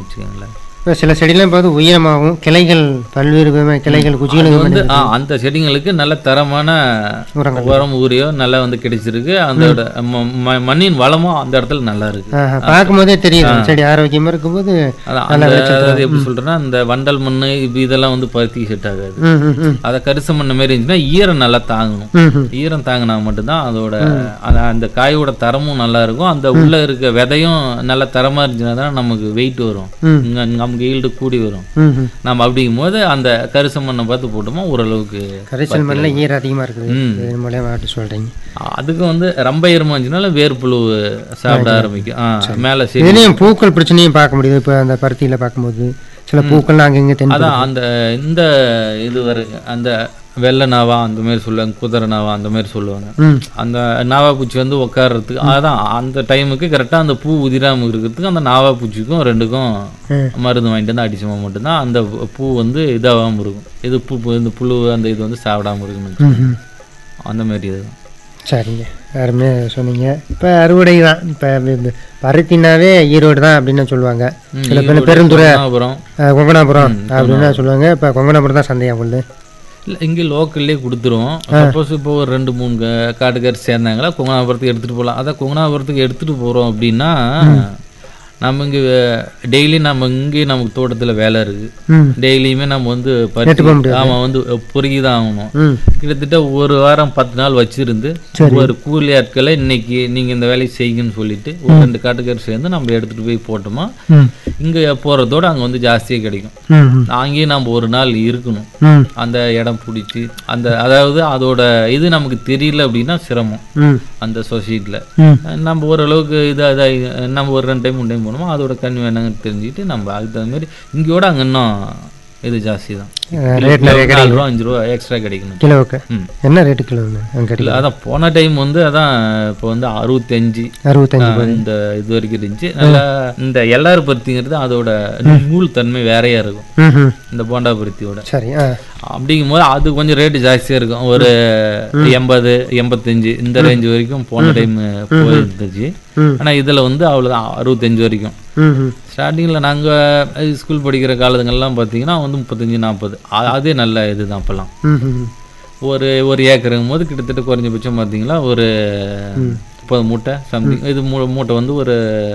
வச்சுக்கோங்களேன் இப்போ சில செடிலாம் பார்த்து உயரமாகவும் கிளைகள் பல்வேறு விதமான கிளைகள் அது குச்சிகளும் வந்து ஆ, அந்த செடிங்களுக்கு நல்ல தரமான உரங்கள் உரம் ஊரியோ நல்லா வந்து கிடைச்சிருக்கு அதோட ம- ம- மண்ணின் வளமும் அந்த இடத்துல நல்லா இருக்கு ஆஹா, பார்க்கும்போதே தெரியுது செடி ஆரோக்கியமாக இருக்கும்போது அதான் அந்த அதாவது எப்படி சொல்றேன்னா இந்த வண்டல் மண் இப்படி இதெல்லாம் வந்து பருத்தி செட் ஆகாது ம் ம் ம் அதை கரிச மண் மாதிரி இருந்துச்சுன்னா ஈரம் நல்லா தாங்கணும் ம் ம் ஈரம் தாங்கினா மட்டும்தான் அதோட அந்த- அந்த காயோட தரமும் நல்லா இருக்கும் அந்த உள்ள இருக்க விதையும் நல்ல தரமா இருந்துச்சுன்னா தான் நமக்கு வெயிட் வரும் ம். இங்க நமக்கு ஈல்டு கூடி வரும் ம் ம் நம்ம அப்படிங்கும் போது அந்த கரிச மண்ணை பார்த்து போட்டோமா ஓரளவுக்கு கரைசல் மண்ணில் ஈரம் அதிகமாக இருக்குது ம். இது மூலியமாக ஆட்டு சொல்கிறீங்க அதுக்கு வந்து ரொம்ப ஈரமா இருந்துச்சுனால வேர்ப்புழு சாப்பிட ஆரம்பிக்கும் ஆ மேலே சரி இதுலேயும் பூக்கள் பிரச்சனையும் பார்க்க முடியுது இப்போ அந்த பருத்தியில் பார்க்கும்போது சில பூக்கள்லாம் அங்கங்கே தென் அதான் அந்த இந்த இது வருங்க அந்த வெள்ளை நாவா அந்த மாதிரி சொல்லுவாங்க குதிரை நாவா அந்த மாதிரி சொல்லுவாங்க ம் அந்த நாவா பூச்சி வந்து உட்கார்றதுக்கு அதான் அந்த டைமுக்கு கரெக்டாக அந்த பூ உதிராம இருக்கிறதுக்கு அந்த நாவா பூச்சிக்கும் ரெண்டுக்கும் ம். மருந்து வாங்கிட்டு வந்து அடிச்சோமா மட்டும்தான் அந்த பூ வந்து இதாகாம இருக்கும் இது பூ பூ- இந்த புழு அந்த இது வந்து சாப்பிடாம இருக்கணும் ம் ம் அந்த மாதிரி இது சரிங்க யாருமே சொன்னீங்க இப்போ அறுவடை தான் இப்போ பருத்தினாவே ஈரோடு தான் அப்படின்னு சொல்லுவாங்க சில பேர் பெருந்துறை அப்புறம் அஹ், கொங்கனாபுரம் அப்படின்னு சொல்லுவாங்க இப்போ கொங்கனாபுரம் தான் சந்தையா உள்ளது இல்லை இங்கே லோக்கல்லே கொடுத்துருவோம் சப்போஸ் இப்போ ஒரு ரெண்டு மூணு க- காட்டுக்கார் சேர்ந்தாங்களா கொங்கனாபுரத்துக்கு எடுத்துகிட்டு போகலாம் அதான் கொங்கனாபுரத்துக்கு எடுத்துகிட்டு போகிறோம் அப்படின்னா நம்ம இங்கே டெய்லி நம்ம இங்கே நமக்கு தோட்டத்தில் வேலை இருக்குது ம் டெய்லியுமே நம்ம வந்து எடுத்து போக பருத்தி ஆமாம் வந்து பொறுக்கி தான் ஆகணும் ம் கிட்டத்தட்ட ஒரு வாரம் பத்து நாள் வச்சிருந்து ஒரு கூலி ஆட்களை இன்னைக்கு நீங்கள் இந்த வேலையை செய்யுங்கன்னு சொல்லிட்டு ஒரு ரெண்டு காட்டுக்கார் சேர்ந்து நம்ம எடுத்துகிட்டு போய் போட்டோமா ம் இங்கே போகிறதோட அங்கே வந்து ஜாஸ்தியாக கிடைக்கும் ம் ம் அங்கேயே நம்ம ஒரு நாள் இருக்கணும் ம் அந்த இடம் பிடிச்சி அந்த அதாவது அதோட இது நமக்கு தெரியல அப்படின்னா சிரமம் ம் அந்த சொசைட்டியில் ம் நம்ம ஓரளவுக்கு இதாக இதாக நம்ம ஒரு ரெண்டு டைம் மூணு டைம் போனோமோ அதோட கண்ணு வேணாங்கன்னு தெரிஞ்சுக்கிட்டு நம்ம அதுக்கு தகுந்த மாதிரி இங்கேயோட அங்கே இன்னும் இது ஜாஸ்தி தான் ரேட் நிறைய நாலு ரூபா அஞ்சு ரூபா எக்ஸ்ட்ரா கிடைக்கணும் கிலோவுக்கு ம் என்ன ரேட்டு கிலோன்னு அங்கே இல்லை அதான் போன டைம் வந்து அதான் இப்போ வந்து அறுபத்தஞ்சு அறுபத்தஞ்சு இந்த இது வரைக்கும் இருந்துச்சு நல்லா இந்த எல்லாரும் பருத்திங்கிறது அதோட நூல் தன்மை வேறையா இருக்கும் ம் ம் இந்த போண்டா பருத்தியோட சரி ஆ அப்படிங்கும்போது அது கொஞ்சம் ரேட்டு ஜாஸ்தியாக இருக்கும் ஒரு எண்பது எண்பத்தஞ்சு இந்த ரேஞ்ச் வரைக்கும் போன டைம் போயிருந்துச்சு ம். ஆனால் இதில் வந்து அவ்வளோதான் அறுபத்தஞ்சு வரைக்கும் ம் ம் ஸ்டார்டிங்கில் நாங்கள் ஸ்கூல் படிக்கிற காலத்துங்கள்லாம் பார்த்தீங்கன்னா வந்து முப்பத்தஞ்சு நாற்பது அதே நல்ல இதுதான் அப்போல்லாம் ம் ம் ஒரு ஒரு ஏக்கருங்கும் போது கிட்டத்தட்ட குறைஞ்சபட்சம் பார்த்தீங்கன்னா ஒரு முப்பது மூட்டை சம்திங் இது மூ- மூட்டை வந்து ஒரு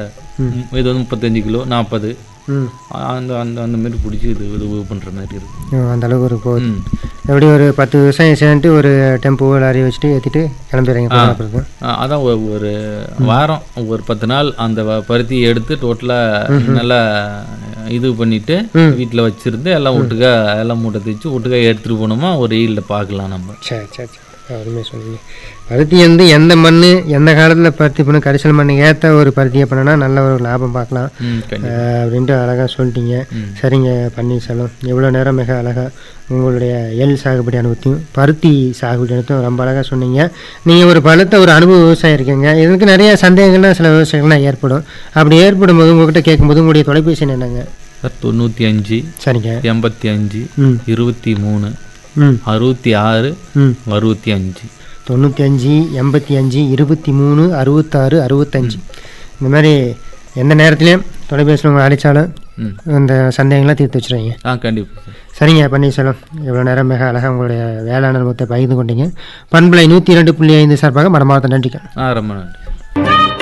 இது வந்து முப்பத்தஞ்சு கிலோ நாற்பது ம் அந்த அந்த அந்த மாதிரி பிடிச்சி இது இது பண்ணுற மாதிரி இருக்கும் ஓ, அந்த அளவுக்கு ஒரு போகுது ம் எப்படி ஒரு பத்து விவசாயம் சேர்ந்துட்டு ஒரு டெம்போ லாரி வச்சுட்டு ஏற்றிட்டு கிளம்பிடுறீங்க கொண்டாப்புறதுக்கு ஆ, அதான் ஒரு- ஒரு வாரம் ஒரு பத்து நாள் அந்த வ- பருத்தியை எடுத்து டோட்டலாக நல்லா இது பண்ணிட்டு வீட்டில் வச்சிருந்து எல்லாம் ஒட்டுக்கா எல்லாம் மூட்டை தைச்சு ஒட்டுக்கா எடுத்துகிட்டு போனோமா ஒரு ஈல்ட பார்க்கலாம் நம்ம சரி சரி சரி அருமையாக சொன்னீங்க பருத்தி வந்து எந்த மண் எந்த காலத்தில் பருத்தி பண்ண கரிசல் மண்ணுக்கு ஏற்ற ஒரு பருத்தியை பண்ணனா நல்ல ஒரு லாபம் பார்க்கலாம் ம் கண்டிப்பாக அஹ், அப்படின்ட்டு அழகாக சொல்லிட்டீங்க சரிங்க பன்னீர்செல்வம் இவ்வளோ நேரம் மிக அழகாக உங்களுடைய எள் சாகுபடி அனுபவத்தையும் பருத்தி சாகுபடி அனுபவத்தையும் ரொம்ப அழகாக சொன்னீங்க நீங்கள் ஒரு பழுத்த ஒரு அனுபவ விவசாயம் இருக்கீங்க இதுக்கு நிறைய சந்தேகங்கள்லாம் சில விவசாயிகள்லாம் ஏற்படும் அப்படி ஏற்படும் போது உங்ககிட்ட கேட்கும்போது உங்களுடைய தொலைபேசி எண் என்னங்க சார் தொண்ணூற்றி அஞ்சு சரிங்க எண்பத்தி அஞ்சு ம் இருபத்தி மூணு ம் அறுபத்தி ஆறு ம் அறுபத்தி அஞ்சு தொண்ணூற்றி அஞ்சு எண்பத்தி அஞ்சு இருபத்தி மூணு அறுபத்தாறு அறுபத்தஞ்சு இந்த மாதிரி எந்த நேரத்துலையும் தொலைபேசியில் உங்களை அழைச்சாலும் ம் இந்த சந்தேகங்கள்லாம் தீர்த்து வச்சுருவீங்க ஆ கண்டிப்பாக சார் சரிங்க பன்னீர்செல்வம் இவ்வளோ நேரம் மிக அழகாக உங்களுடைய வேளாண் அனுபவத்தை பகிர்ந்து கொண்டீங்க பண்பலை நூற்றி இரண்டு புள்ளி ஐந்து சார்பாக மனமார்ந்த நன்றிகள் ஆ ரொம்ப நன்றி